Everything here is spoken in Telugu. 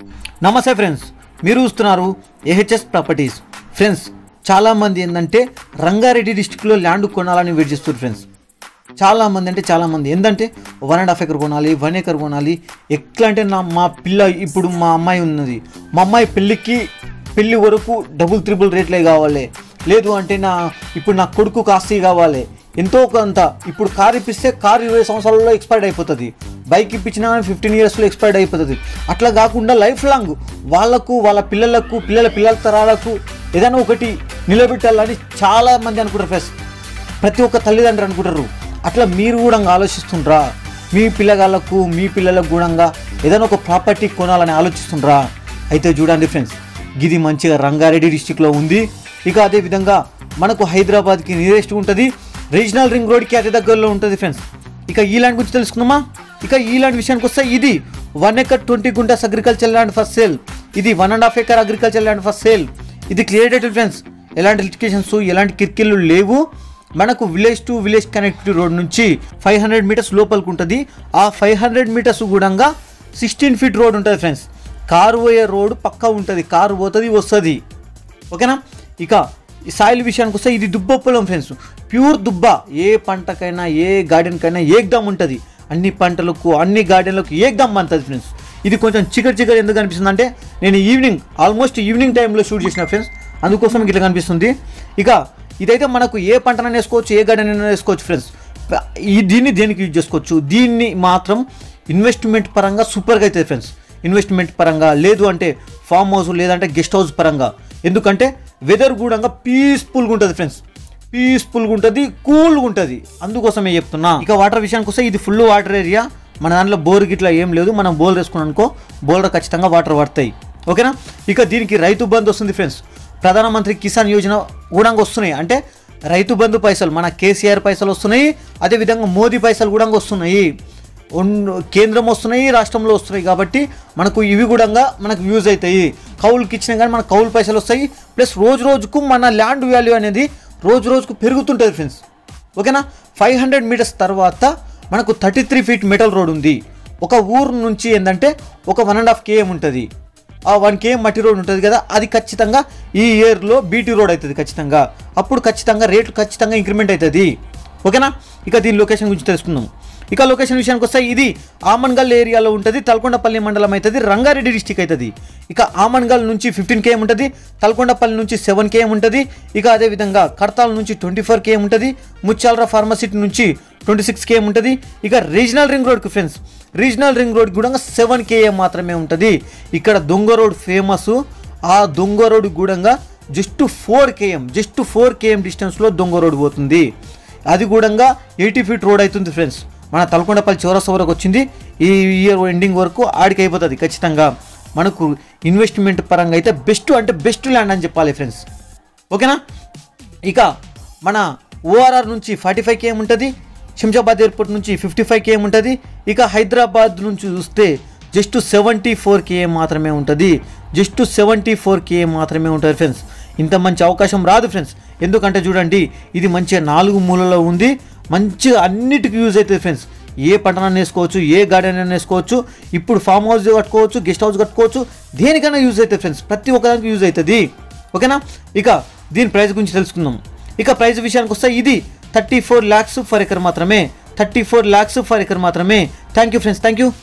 నమస్తే ఫ్రెండ్స్ మీరు చూస్తున్నారు ఏహెచ్ఎస్ ప్రాపర్టీస్ ఫ్రెండ్స్ చాలామంది ఏంటంటే రంగారెడ్డి డిస్టిక్లో ల్యాండ్ కొనాలని వెయిట్ చేస్తారు ఫ్రెండ్స్ చాలామంది అంటే చాలామంది ఏంటంటే వన్ అండ్ హాఫ్ ఎకర్ కొనాలి వన్ ఎకర్ కొనాలి ఎట్లా అంటే నా మా పిల్ల ఇప్పుడు మా అమ్మాయి ఉన్నది మా అమ్మాయి పెళ్ళికి పెళ్ళి వరకు డబుల్ త్రిబుల్ రేట్లే కావాలి లేదు అంటే నా ఇప్పుడు నా కొడుకు కాస్త కావాలి ఎంతో కొంత ఇప్పుడు కార్ ఇప్పిస్తే కార్ ఇరవై సంవత్సరాలలో ఎక్స్పైర్డ్ అయిపోతుంది బైక్ ఇప్పించినా ఫిఫ్టీన్ ఇయర్స్లో ఎక్స్పైర్డ్ అయిపోతుంది అట్లా కాకుండా లైఫ్ లాంగ్ వాళ్ళకు వాళ్ళ పిల్లలకు పిల్లల పిల్లల తరాలకు ఏదైనా ఒకటి నిలబెట్టాలని చాలా మంది అనుకుంటారు ఫస్ట్ ప్రతి ఒక్క తల్లిదండ్రులు అనుకుంటారు అట్లా మీరు కూడా ఆలోచిస్తుండ్రా మీ పిల్లగాళ్ళకు మీ పిల్లలకు కూడా ఏదైనా ఒక ప్రాపర్టీ కొనాలని ఆలోచిస్తుండ్రా అయితే చూడండి ఫ్రెండ్స్ ఇది మంచిగా రంగారెడ్డి డిస్టిక్లో ఉంది ఇక అదే విధంగా మనకు హైదరాబాద్కి నియరెస్ట్ ఉంటుంది రీజనల్ రింగ్ రోడ్కి అతి దగ్గరలో ఉంటుంది ఫ్రెండ్స్ ఇక ఈ ల్యాండ్ గురించి తెలుసుకుందామా ఇక ఈ ల్యాండ్ విషయానికి వస్తే ఇది one acre twenty guntas agriculture land for sale ఇది one and half acre agriculture land for sale ఇది క్లియర్ డేటెడ్ ఫ్రెండ్స్ ఎలాంటి లిటికేషన్స్ ఎలాంటి కిరికిళ్ళు లేవు మనకు village to village connectivity road నుంచి ఫైవ్ హండ్రెడ్ మీటర్స్ లోపలికి ఉంటుంది ఆ ఫైవ్ హండ్రెడ్ మీటర్స్ కూడా సిక్స్టీన్ ఫీట్ రోడ్ ఉంటుంది ఫ్రెండ్స్ కారు పోయే రోడ్ పక్కా ఉంటుంది కారు పోతుంది వస్తుంది ఓకేనా ఇక ఈ సాయిల్ విషయానికి వస్తే ఇది దుబ్బ పొలం ఫ్రెండ్స్ ప్యూర్ దుబ్బ ఏ పంటకైనా ఏ గార్డెన్కైనా ఏకదమ్ ఉంటుంది అన్ని పంటలకు అన్ని గార్డెన్లకు ఏకదమ్ అంటుంది ఫ్రెండ్స్ ఇది కొంచెం చికెట్ చికెట్ ఎందుకు కనిపిస్తుంది అంటే నేను ఈవినింగ్ ఆల్మోస్ట్ ఈవినింగ్ టైంలో షూట్ చేసిన ఫ్రెండ్స్ అందుకోసం మీకు ఇట్లా కనిపిస్తుంది ఇక ఇదైతే మనకు ఏ పంటనైనా వేసుకోవచ్చు ఏ గార్డెన్ అయినా వేసుకోవచ్చు ఫ్రెండ్స్ ఈ దీన్ని దేనికి యూజ్ చేసుకోవచ్చు దీన్ని మాత్రం ఇన్వెస్ట్మెంట్ పరంగా సూపర్గా అవుతుంది ఫ్రెండ్స్ ఇన్వెస్ట్మెంట్ పరంగా లేదు అంటే ఫామ్ హౌస్ లేదంటే గెస్ట్ హౌస్ పరంగా ఎందుకంటే వెదర్ కూడా పీస్ఫుల్గా ఉంటుంది ఫ్రెండ్స్ పీస్ఫుల్గా ఉంటుంది కూల్గా ఉంటుంది అందుకోసమే చెప్తున్నా ఇక వాటర్ విషయానికి వస్తే ఇది ఫుల్ వాటర్ ఏరియా మన దాంట్లో బోర్ గిట్లా ఏం లేదు మనం బోర్ వేసుకున్నాం అనుకో బోర్లో ఖచ్చితంగా వాటర్ పడతాయి ఓకేనా ఇక దీనికి రైతు బంధు వస్తుంది ఫ్రెండ్స్ ప్రధానమంత్రి కిసాన్ యోజన కూడా వస్తున్నాయి అంటే రైతు బంధు పైసలు మన కేసీఆర్ పైసలు వస్తున్నాయి అదేవిధంగా మోదీ పైసలు కూడా వస్తున్నాయి ఉన్- కేంద్రం వస్తున్నాయి రాష్ట్రంలో వస్తున్నాయి కాబట్టి మనకు ఇవి కూడా మనకు యూజ్ అవుతాయి కౌలుకి ఇచ్చినా కానీ మన కౌలు పైసలు వస్తాయి ప్లస్ రోజు రోజుకు మన ల్యాండ్ వాల్యూ అనేది రోజు రోజుకు పెరుగుతుంటుంది ఫ్రెండ్స్ ఓకేనా ఫైవ్ హండ్రెడ్ మీటర్స్ తర్వాత మనకు thirty three feet metal road ఉంది ఒక ఊరు నుంచి ఏంటంటే ఒక వన్ అండ్ హాఫ్ కేఎం ఉంటుంది ఆ వన్ కేఎం మట్టి రోడ్ ఉంటుంది కదా అది ఖచ్చితంగా ఈ ఇయర్లో బీటీ రోడ్ అవుతుంది ఖచ్చితంగా అప్పుడు ఖచ్చితంగా రేటు ఖచ్చితంగా ఇంక్రిమెంట్ అవుతుంది ఓకేనా ఇక దీని లొకేషన్ గురించి తెలుసుకుందాం ఇక లొకేషన్ విషయానికి వస్తే ఇది ఆమన్గల్ ఏరియాలో ఉంటుంది తలకొండపల్లి మండలం అవుతుంది రంగారెడ్డి డిస్టిక్ అవుతుంది ఇక ఆమన్గల్ నుంచి ఫిఫ్టీన్ కేఎం ఉంటుంది తలకొండపల్లి నుంచి సెవెన్ కేఎం ఉంటుంది ఇక అదేవిధంగా కడతాల నుంచి ట్వంటీ ఫోర్ కేఎం ఉంటుంది ముచ్చాలరా ఫార్మసిటీ నుంచి ట్వంటీ సిక్స్ కేఎం ఉంటుంది ఇక రీజనల్ రింగ్ రోడ్కి ఫ్రెండ్స్ రీజనల్ రింగ్ రోడ్ కూడా సెవెన్ కేఎం మాత్రమే ఉంటుంది ఇక్కడ దొంగ రోడ్ ఫేమస్ ఆ దొంగ రోడ్ కూడా just four KM just four KM డిస్టెన్స్లో దొంగ రోడ్ పోతుంది అది కూడా ఎయిటీ ఫీట్ రోడ్ అవుతుంది ఫ్రెండ్స్ మన తలకొండపల్లి చౌరస్తా వరకు వచ్చింది ఈ ఇయర్ ఎండింగ్ వరకు ఆడికి అయిపోతుంది ఖచ్చితంగా మనకు ఇన్వెస్ట్మెంట్ పరంగా అయితే బెస్ట్ అంటే బెస్ట్ ల్యాండ్ అని చెప్పాలి ఫ్రెండ్స్ ఓకేనా ఇక మన ఓఆర్ఆర్ నుంచి ఫార్టీ ఫైవ్ కేఎం ఉంటుంది శంషాబాద్ ఎయిర్పోర్ట్ నుంచి ఫిఫ్టీ ఫైవ్ కేఎం ఉంటుంది ఇక హైదరాబాద్ నుంచి చూస్తే జస్ట్ సెవెంటీ ఫోర్ కేఎం మాత్రమే ఉంటుంది జస్ట్ సెవెంటీ ఫోర్ కేఎం మాత్రమే ఉంటుంది ఫ్రెండ్స్ ఇంత మంచి అవకాశం రాదు ఫ్రెండ్స్ ఎందుకంటే చూడండి ఇది మంచిగా నాలుగు మూలలో ఉంది మంచిగా అన్నిటికీ యూజ్ అవుతుంది ఫ్రెండ్స్ ఏ పంటనైనా వేసుకోవచ్చు ఏ గార్డెన్ అయినా వేసుకోవచ్చు ఇప్పుడు ఫామ్ హౌస్ కట్టుకోవచ్చు గెస్ట్ హౌస్ కట్టుకోవచ్చు దేనికైనా యూజ్ అవుతుంది ఫ్రెండ్స్ ప్రతి ఒక్కదానికి యూజ్ అవుతుంది ఓకేనా ఇక దీని ప్రైస్ గురించి తెలుసుకుందాం ఇక ప్రైస్ విషయానికి వస్తే ఇది thirty four lakhs per acre మాత్రమే thirty four lakhs per acre మాత్రమే thank you friends thank you